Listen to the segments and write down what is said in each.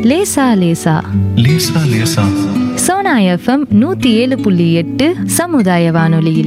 லேசா லேசா லேசா லேசா சோனா எஃப்எம் நூத்தி ஏழு புள்ளி எட்டு சமுதாய வானொலியில்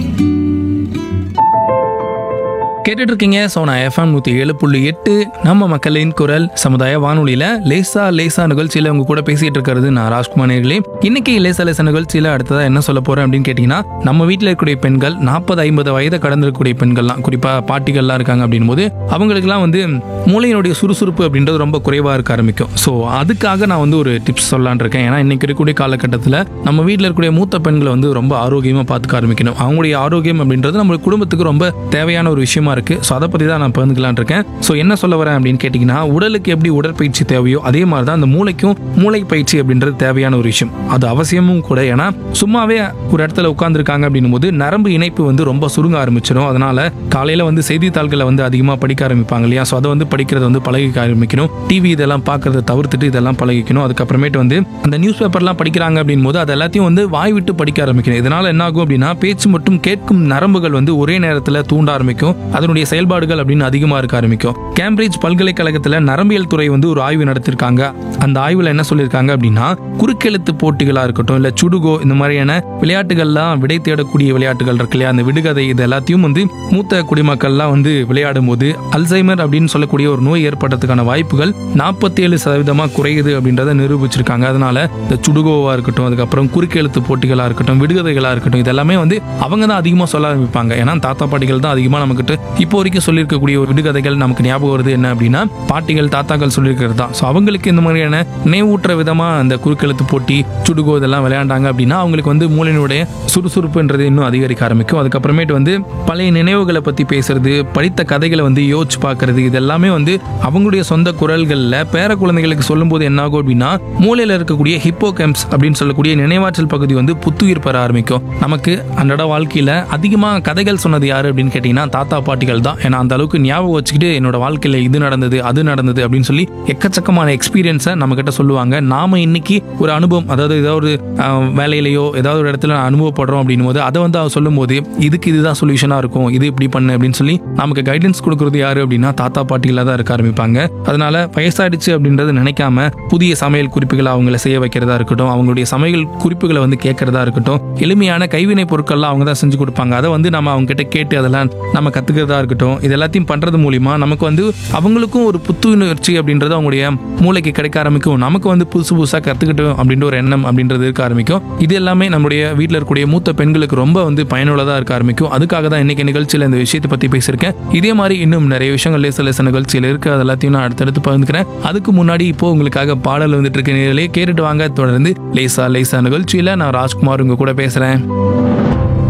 கேட்டுட்டு இருக்கீங்க சோனா எஃப்எம் நூற்றி ஏழு புள்ளி எட்டு நம்ம மக்களின் குரல் சமுதாய வானொலியில் லேசா லேசா நிகழ்ச்சியில் உங்க கூட பேசிட்டு இருக்கிறது நான் ராஜ்குமார் நேர்களே இன்னைக்கு லேசா லேசா நிகழ்ச்சியில் அடுத்ததா என்ன சொல்ல போறேன் அப்படின்னு கேட்டிங்கன்னா நம்ம வீட்டில் இருக்கக்கூடிய பெண்கள் நாற்பது ஐம்பது வயதை கடந்திருக்கக்கூடிய பெண்கள்லாம் குறிப்பாக பாட்டிகள்லாம் இருக்காங்க அப்படின் போது அவங்களுக்குலாம் வந்து மூளையினுடைய சுறுசுறுப்பு அப்படின்றது ரொம்ப குறைவாக இருக்க ஆரம்பிக்கும் ஸோ அதுக்காக நான் வந்து ஒரு டிப்ஸ் சொல்லலான் இருக்கேன் ஏன்னா இன்னைக்கு இருக்கக்கூடிய காலகட்டத்தில் நம்ம வீட்டில் இருக்கக்கூடிய மூத்த பெண்களை வந்து ரொம்ப ஆரோக்கியமாக பார்த்துக்க ஆரம்பிக்கணும் அவங்களுடைய ஆரோக்கியம் அப்படின்றது நம்ம குடும்பத்துக்கு ரொம்ப தேவையான ஒரு விஷயமா இருக்கு ஸோ அதை பற்றி தான் நான் பகிர்ந்துக்கலான் இருக்கேன் ஸோ என்ன சொல்ல வரேன் அப்படின்னு கேட்டிங்கன்னா உடலுக்கு எப்படி உடற்பயிற்சி தேவையோ அதே மாதிரி தான் அந்த மூளைக்கும் மூளை பயிற்சி அப்படின்றது தேவையான ஒரு விஷயம் அது அவசியமும் கூட ஏன்னா சும்மாவே ஒரு இடத்துல உட்காந்துருக்காங்க அப்படின்னும் போது நரம்பு இணைப்பு வந்து ரொம்ப சுருங்க ஆரம்பிச்சிடும் அதனால காலையில் வந்து செய்தித்தாள்களை வந்து அதிகமாக படிக்க ஆரம்பிப்பாங்க இல்லையா ஸோ அதை வந்து படிக்கிறத வந்து பழகிக்க ஆரம்பிக்கணும் டிவி இதெல்லாம் பார்க்கறத தவிர்த்துட்டு இதெல்லாம் பழகிக்கணும் அதுக்கப்புறமேட்டு வந்து அந்த நியூஸ் பேப்பர்லாம் படிக்கிறாங்க அப்படின் போது அது எல்லாத்தையும் வந்து வாய் விட்டு படிக்க ஆரம்பிக்கணும் இதனால என்ன ஆகும் அப்படின்னா பேச்சு மட்டும் கேட்கும் நரம்புகள் வந்து ஒரே நேரத்தில் தூண்ட ஆரம்பிக்கும் அதனுடைய செயல்பாடுகள் அப்படின்னு அதிகமாக இருக்க ஆரம்பிக்கும் கேம்பிரிட்ஜ் பல்கலைக்கழகத்தில் நரம்பியல் துறை வந்து ஒரு ஆய்வு நடத்திருக்காங்க அந்த ஆய்வில் என்ன சொல்லியிருக்காங்க அப்படின்னா குறுக்கெழுத்து போட்டிகளாக இருக்கட்டும் இல்லை சுடுகோ இந்த மாதிரியான விளையாட்டுகள்லாம் விடை தேடக்கூடிய விளையாட்டுகள் இருக்கு இல்லையா அந்த விடுகதை இது எல்லாத்தையும் வந்து மூத்த குடிமக்கள்லாம் வந்து விளையாடும் போது அல்சைமர் அப்படின்னு சொல்லக்கூடிய ஒரு நோய் ஏற்படுறதுக்கான வாய்ப்புகள் நாற்பத்தி ஏழு சதவீதமாக குறையுது அப்படின்றத நிரூபிச்சிருக்காங்க அதனால இந்த சுடுகோவா இருக்கட்டும் அதுக்கப்புறம் குறுக்கெழுத்து போட்டிகளா இருக்கட்டும் விடுகதைகளா இருக்கட்டும் இதெல்லாமே வந்து அவங்க தான் அதிகமாக சொல்ல ஆரம்பிப்பாங்க ஏன்னா தாத்தா பாட்டிகள் தான் அதிகமாக நமக்கிட்ட இப்போ வரைக்கும் சொல்லியிருக்கக்கூடிய ஒரு விடுகதைகள் நமக்கு ஞாபகம் வருது என்ன அப்படின்னா பாட்டிகள் தாத்தாக்கள் சொல்லியிருக்கிறது தான் ஸோ அவங்களுக்கு இந்த மாதிரியான நினைவூட்டுற விதமாக அந்த குறுக்கெழுத்து போட்டி சுடுகோ இதெல்லாம் விளையாண்டாங்க அப்படின்னா அவங்களுக்கு வந்து மூளையினுடைய சுறுசுறுப்புன்றது இன்னும் அதிகரிக்க ஆரம்பிக்கும் அதுக்கப்புறமேட்டு வந்து பழைய நினைவுகளை பற்றி பேசுறது படித்த கதைகளை வந்து யோசிச்சு பார்க்கறது இது எல்லாமே வந்து அவங்களுடைய சொந்த குரல்களில் பேர குழந்தைகளுக்கு சொல்லும்போது என்ன ஆகும் அப்படின்னா மூளையில் இருக்கக்கூடிய ஹிப்போ கேம்ப்ஸ் அப்படின்னு சொல்லக்கூடிய நினைவாற்றல் பகுதி வந்து புத்துயிர் பெற ஆரம்பிக்கும் நமக்கு அன்றாட வாழ்க்கையில் அதிகமாக கதைகள் சொன்னது யாரு அப்படின்னு கேட்டிங்கன்னா தாத்தா பாட்டிகள் தான் ஏன்னா அந்த அளவுக்கு ஞாபகம் வச்சுக்கிட்டு என்னோட வாழ்க்கையில் இது நடந்தது அது நடந்தது அப்படின்னு சொல்லி எக்கச்சக்கமான எக்ஸ்பீரியன்ஸை நம்ம கிட்ட சொல்லுவாங்க நாம இன்னைக்கு ஒரு அனுபவம் அதாவது ஏதாவது ஆஹ், வேலையிலையோ ஏதாவது ஒரு இடத்துல அனுபவப்படுறோம் அப்படின்னும் போது அதை வந்து அவர் சொல்லும் போது இதுக்கு இதுதான் சொல்யூஷனா இருக்கும் இது இப்படி பண்ணு அப்படின்னு சொல்லி நமக்கு கைடன்ஸ் கொடுக்கறது யாரு அப்படின்னா தாத்தா பாட்டிகளா தான் இருக்க ஆரம்பிப்பாங்க அதனால வயசாயிடுச்சு அப்படின்றது நினைக்காம புதிய சமையல் குறிப்புகளை அவங்கள செய்ய வைக்கிறதா இருக்கட்டும் அவங்களுடைய சமையல் குறிப்புகளை வந்து கேட்கறதா இருக்கட்டும் எளிமையான கைவினை பொருட்கள்லாம் அவங்க தான் செஞ்சு கொடுப்பாங்க அதை வந்து நம்ம அவங்க கிட்ட கேட்டு அதெல்லாம் நம்ம கத்துக்கிறதா இருக்கட்டும் இது எல்லாத்தையும் பண்றது மூலியமா நமக்கு வந்து அவங்களுக்கும் ஒரு புத்துணர்ச்சி அப்படின்றது அவங்களுடைய மூளைக்கு கிடைக்க ஆரம்பிக்கும் நமக்கு வந்து புதுசு புதுசா கத்துக்கிட்டோம் அப்படின்ற ஒரு எண்ணம் அப்படின்றது இருக்க ஆரம்பிக்கும் இது எல்லாமே நம்முடைய வீட்டில் இருக்கக்கூடிய மூத்த பெண்களுக்கு ரொம்ப வந்து பயனுள்ளதா இருக்க ஆரம்பிக்கும் அதுக்காக தான் இன்னைக்கு நிகழ்ச்சியில் இந்த விஷயத்தை பத்தி பேசியிருக்கேன் இதே மாதிரி இன்னும் நிறைய விஷயங்கள் லேச லேச நிகழ்ச்சியில் இருக்கு அது எல்லாத்தையும் நான் அடுத்தடுத்து பகிர்ந்துக்கிறேன் அதுக்கு முன்னாடி இப்போ உங்களுக்காக பாடல் வந்துட்டு இருக்க நேரிலே கேட்டுட்டு வாங்க தொடர்ந்து லேசா லேசா நிகழ்ச்சியில நான் ராஜ்குமார் உங்க கூட பேசுறேன்